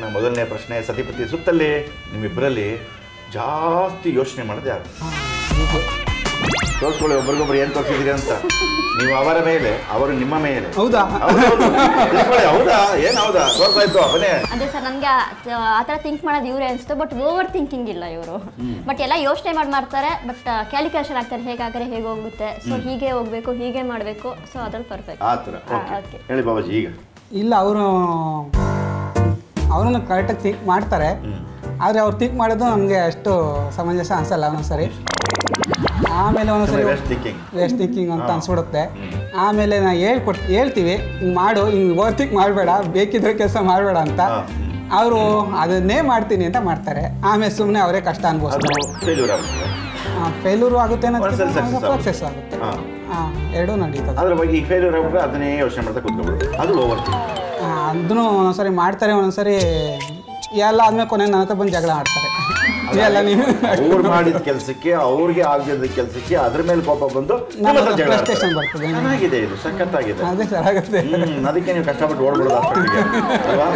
ಮೊದಲನೇ ಪ್ರಶ್ನೆ ಸತಿಪತಿ ಸುತ್ತಲ್ಲಿ ನಿಮ್ಮಿಬ್ಬರಲ್ಲಿ ಜಾಸ್ತಿ ಯೋಚನೆ ಮಾಡೋದು ಯಾರು ತೋರಿಸ್ಕೊಳ್ಳಿ ಒಬ್ರಿಗೊಬ್ರು ಏನು ತೋರಿಸಿದ್ದೀರಿ ಅಂತ ನೀವು ಅವರ ಮೇಲೆ ಅವರು ನಿಮ್ಮ ಮೇಲೆ ಹೌದಾ ಹೌದೌದು. ತಿಳ್ಕೊಳ್ಳಿ, ಹೌದಾ ಏನು ಹೌದಾ ತೋರ್ಸಾಯ್ತು ಅವನೇ ಅದೇ ಸರ್ ನನಗೆ ಆ ಥರ ಥಿಂಕ್ ಮಾಡೋದು ಇವರೇ ಅನಿಸ್ತು ಬಟ್ ಓವರ್ ಥಿಂಕಿಂಗ್ ಇಲ್ಲ ಇವರು ಬಟ್ ಎಲ್ಲ ಯೋಚನೆ ಮಾಡಿ ಮಾಡ್ತಾರೆ ಬಟ್ ಕ್ಯಾಲ್ಕುಲೇಷನ್ ಆಗ್ತಾರೆ ಹೇಗಾದರೆ ಹೇಗೆ ಹೋಗುತ್ತೆ ಸೊ ಹೀಗೆ ಹೋಗ್ಬೇಕು ಹೀಗೆ ಮಾಡಬೇಕು ಸೊ ಅದ್ರಲ್ಲಿ ಪರ್ಫೆಕ್ಟ್ ಆ ಥರ ಓಕೆ ಓಕೆ ಹೇಳಿ ಬಾಬಾಜಿ ಈಗ ಇಲ್ಲ ಅವರು ಅವರನ್ನು ಕರೆಕ್ಟಾಗಿ ಥಿಂಕ್ ಮಾಡ್ತಾರೆ ಆದರೆ ಅವ್ರು ಥಿಂಕ್ ಮಾಡೋದು ನಮಗೆ ಅಷ್ಟು ಸಮಂಜಸ ಅನ್ಸಲ್ಲ ಒಂದೊಂದ್ಸರಿ ಆಮೇಲೆ ಒಂದೊಂದ್ಸರಿ ವೆಸ್ಟ್ ಥಿಂಕಿಂಗ್ ವೇಸ್ಟ್ ಥಿಂಕಿಂಗ್ ಅಂತ ಅನ್ಸ್ಬಿಡುತ್ತೆ ಆಮೇಲೆ ನಾ ಹೇಳ್ಕೊಟ್ ಹೇಳ್ತೀವಿ ಹಿಂಗೆ ಮಾಡು ಹಿಂಗೆ ಓವರ್ ಥಿಂಕ್ ಮಾಡಬೇಡ ಬೇಕಿದ್ರೆ ಕೆಲಸ ಮಾಡಬೇಡ ಅಂತ ಹಾ. ಅವರು ಅದನ್ನೇ ಮಾಡ್ತೀನಿ ಅಂತ ಮಾಡ್ತಾರೆ ಆಮೇಲೆ ಸುಮ್ಮನೆ ಅವರೇ ಕಷ್ಟ ಅದು ಅನುಭವಿಸ್ತಾರೆ ಫೇಲ್ಯೂರ್ ಆಗುತ್ತೆ ಫೇಲ್ಯೂರು ಆಗುತ್ತೆ ಒಂದ್ಸಲ success ಆಗುತ್ತೆ. ಸಕ್ಸಸ್ ಆಗುತ್ತೆ ಹಾ. ಹಾಂ ಎರಡೂ ನಡೀತದೆ ಅದ್ರ ಬಗ್ಗೆ ಈಗ ಫೇಲ್ಯೂರ್ ಆಗ್ಬಿಟ್ರೆ ಅದನ್ನೇ ಯೋಚನೆ ಮಾಡ್ತಾ ಕೂತ್ಕೊಬಿಡು ಅದು ಓವರ್ ಅದನ್ನು ಒಂದೊಂದ್ಸರಿ ಮಾಡ್ತಾರೆ ಒಂದೊಂದ್ಸರಿ ಎಲ್ಲ ಆದ್ಮೇಲೆ ಕೊನೆಗೆ ನನ್ನ ಹತ್ರ ಬಂದು ಜಗಳ ಆಡ್ತಾರೆ ಎಲ್ಲ ನೀವು ಅವ್ರು ಮಾಡಿದ ಕೆಲಸಕ್ಕೆ ಅವ್ರಿಗೆ ಆಗದಿದ್ದ ಕೆಲಸಕ್ಕೆ ಅದ್ರ ಮೇಲೆ ಕೋಪ ಬಂದು ನಿಮ್ಮ ಹತ್ರ ಜಗಳ ಆಡ್ತಾರೆ. frustration ಬರ್ತದೆ. ಚೆನ್ನಾಗಿದೆ ಇದು ಸಖತ್ತಾಗಿದೆ ಅದೇ ಚೆನ್ನಾಗುತ್ತೆ ಹ್ಮ್ ಅದಕ್ಕೆ ನೀವು ಕಷ್ಟಪಟ್ಟು ಓಡ್ಬಿಡೋದು ಅಷ್ಟೊತ್ತಿಗೆ ಅಲ್ವಾ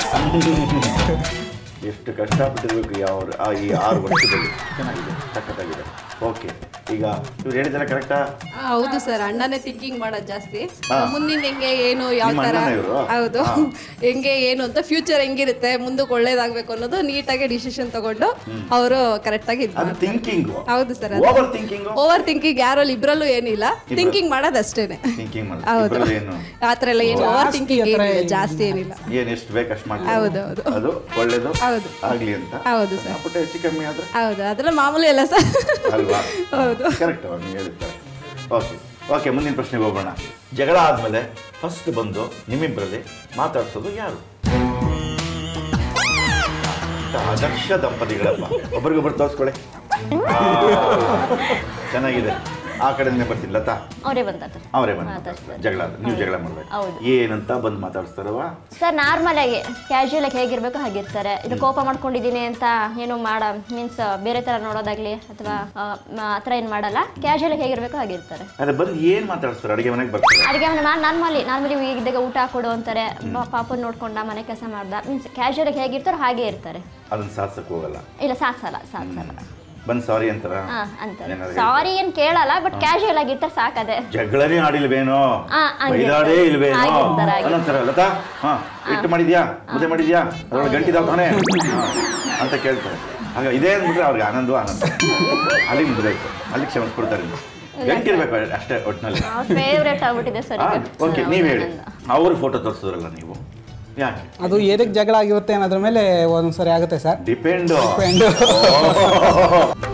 ಎಷ್ಟು ಕಷ್ಟಪಟ್ಟಿರ್ಬೇಕು ಯಾವ ಆ ಈ ಆರು ವರ್ಷದಲ್ಲಿ ಚೆನ್ನಾಗಿದೆ ಸಖತ್ತಾಗಿದೆ ಓಕೆ ಈಗ ಇವ್ರು ಹೇಳಿದಾರೆ ಕರೆಕ್ಟಾ ಹೌದು ಸರ್ ಅಣ್ಣನೇ ಥಿಂಕಿಂಗ್ ಮಾಡೋದು ಜಾಸ್ತಿ ಹಾ. ಮುಂದಿನ ಹೆಂಗೆ ಏನು ಯಾವ ನಿಮ್ಮ ತರ ಅಣ್ಣನೇ ಇವ್ರು? ಹೌದು ಹಾ. ಹೆಂಗೆ ಏನು ಅಂತ ಫ್ಯೂಚರ್ ಹೆಂಗಿರುತ್ತೆ ಮುಂದಕ್ಕೆ ಒಳ್ಳೇದಾಗ್ಬೇಕು ಅನ್ನೋದು ನೀಟಾಗಿ ಡಿಸಿಷನ್ ತಗೊಂಡು ಅವರು ಕರೆಕ್ಟಾಗಿ ಇದು ಅದು ಥಿಂಕಿಂಗ್ ಹೌದು sir over thinking over thinking ಯಾರಲ್ಲಿ ಇಬ್ರಲ್ಲೂ ಏನಿಲ್ಲ ಥಿಂಕಿಂಗ್ ಮಾಡೋದು ಅಷ್ಟೇನೆ ಥಿಂಕಿಂಗ್ ಹೌದು ಮಾಡೋದು ಏನು ಆ ಥರ ಎಲ್ಲ ಏನು ಓವರ್ ಜಾಸ್ತಿ ಥಿಂಕಿಂಗ್ ಆ ಥರ ಏನಿಲ್ಲ ಏನಿಲ್ಲ. ಜಾಸ್ತಿ ಏನಿಲ್ಲ ಏನ್ ಎಷ್ಟು ಬೇಕು ಅಷ್ಟು ಹೌದು, ಮಾಡ್ತಾರೆ ಹೌದು. ಅದು ಒಳ್ಳೇದು ಹೌದು. ಆಗ್ಲಿ ಅಂತ ಹೌದು ಸರ್ ಪುಟ್ಟ ಹೆಚ್ಚು ಕಮ್ಮಿ ಆದ್ರೆ ಹೌದು ಅದೆಲ್ಲ ಮಾಮೂಲಿ ಅಲ್ಲ ಸರ್ ಅಲ್ವಾ ಹೌದು ಕರೆಕ್ಟ್ ಅವ್ರು ನೀವು ಹೇಳಿರ್ತಾರೆ ಓಕೆ ಓಕೆ ಮುಂದಿನ ಪ್ರಶ್ನೆಗೆ ಹೋಗೋಣ ಜಗಳ ಆದಮೇಲೆ ಫಸ್ಟ್ ಬಂದು ನಿಮ್ಮಿಬ್ಬರಲ್ಲಿ ಮಾತಾಡ್ಸೋದು ಯಾರು ಇಂಥ ಆದರ್ಶ ದಂಪತಿಗಳಪ್ಪ ಒಬ್ರಿಗೊಬ್ರು ತೋರಿಸ್ಕೊಳ್ಳಿ ಆ, ಚೆನ್ನಾಗಿದೆ ಆ ಕಡೆಯಿಂದ ಬರ್ತೀನಿ ಲತಾ ಅವರೇ ಬಂದಾರೆ ಅವರೇ ಬಂದು ಮಾತಾಡ್ಸ್ತಾರೆ. ಜಗಳ ಆದ್ರೆ. ನೀವು ಜಗಳ ಮಾಡ್ಬೇಕು ಹೌದು. ಏನಂತ ಬಂದು ಮಾತಾಡಿಸ್ತಾರವ ಸರ್ ನಾರ್ಮಲ್ ಆಗಿ ಕ್ಯಾಶುಯಲ್ ಆಗಿ ಹೇಗಿರ್ಬೇಕು ಹಾಗಿರ್ತಾರೆ ಇದು ಕೋಪ ಮಾಡ್ಕೊಂಡಿದ್ದೀನಿ ಅಂತ ಏನು ಮಾಡ ಮೀನ್ಸ್ ಬೇರೆ ತರ ನೋಡೋದಾಗ್ಲಿ ಅಥವಾ ಆ ಥರ ಏನು ಮಾಡಲ್ಲ ಕ್ಯಾಶುಯಲ್ ಆಗಿ ಹೇಗಿರ್ಬೇಕು ಹಾಗಿರ್ತಾರೆ ಅದೇ ಬಂದು ಏನು ಮಾತಾಡಿಸ್ತಾರೆ ಅಡುಗೆ ಮನೆಗೆ ಬರ್ತಾರೆ ಅಡುಗೆ ಮನೆ ನಾನು ನಾರ್ಮಲಿ ನಾರ್ಮಲಿ ಈಗಿದ್ದಾಗ ಊಟ ಕೊಡು ಅಂತಾರೆ ಪಾಪನ್ ನೋಡ್ಕೊಂಡ ಮನೆ ಕೆಲಸ ಮಾಡ್ದ ಮೀನ್ಸ್ ಕ್ಯಾಶುಯಲ್ ಆಗಿ ಹೇಗಿರ್ತಾರೋ ಹಾಗೆ ಇರ್ತಾರೆ ಅದನ್ನ ಸಾಧಿಸಕ್ಕೆ ಹೋಗಲ್ಲ ಇಲ್ಲ ಸಾಕ್ಸಲ್ಲ ಸಾಕ್ಸಲ್ಲ ಬಂದು ಸಾರಿ ಅಂತಾರ ಹಾ ಅಂತಾರೆ ಏನಾದ್ರು ಸಾರಿ ಏನ್ ಕೇಳಲ್ಲ ಬಟ್ ಕ್ಯಾಶುಯಲ್ ಆಗಿರ್ತಾರೆ ಸಾಕದೆ ಜಗಳನೇ ಆಡಿಲ್ವೇನೋ ಆ, ಹಂಗೆ ಬೈದಾಡೇ ಇರ್ತಾರೆ. ಇಲ್ವೇನೋ ಆಗಿರ್ತಾರೆ, ಆಗಿರ್ತಾರೆ. ಅನ್ನಂತಾರ ಲತಾ ಹಾ ಹಿಟ್ಟು ಮಾಡಿದ್ಯಾ ಮುದ್ದೆ ಮಾಡಿದ್ಯಾ ಅದ್ರೊಳಗೆ ಗಂಟಿದಾವ್ ತಾನೇ ಹಾ, ಅಂತ ಕೇಳ್ತಾರೆ ಆಗ ಇದೇ ಅಂದ್ಬಿಟ್ರೆ ಅವ್ರಿಗೆ ಆನಂದ ಆನಂದ ಅಲ್ಲಿಗೆ ಮುಗಿದಾಯ್ತು ಅಲ್ಲಿಗೆ ಕ್ಷಮಿಸ್ಬಿಡ್ತಾರೆ ಗಂಟಿರ್ಬೇಕು ಅಷ್ಟೇ ಒಟ್ಟಿನಲ್ಲಿ ಫೇವ್ರೇಟ್ ಆಗ್ಬಿಟ್ಟಿದೆ ಸರ್ ಈಗ. ಓಕೆ ನೀವು ಹೇಳಿ ಅವ್ರ ಫೋಟೋ ತೋರಿಸಿದ್ರಲ್ಲ ನೀವು ಯಾಕೆ ಅದು ಏನಕ್ಕೆ ಜಗಳ ಆಗಿರುತ್ತೆ ಅನ್ನೋದ್ರ ಮೇಲೆ ಒಂದೊಂದ್ಸರಿ ಆಗುತ್ತೆ ಸರ್ ಡಿಪೆಂಡು Depend.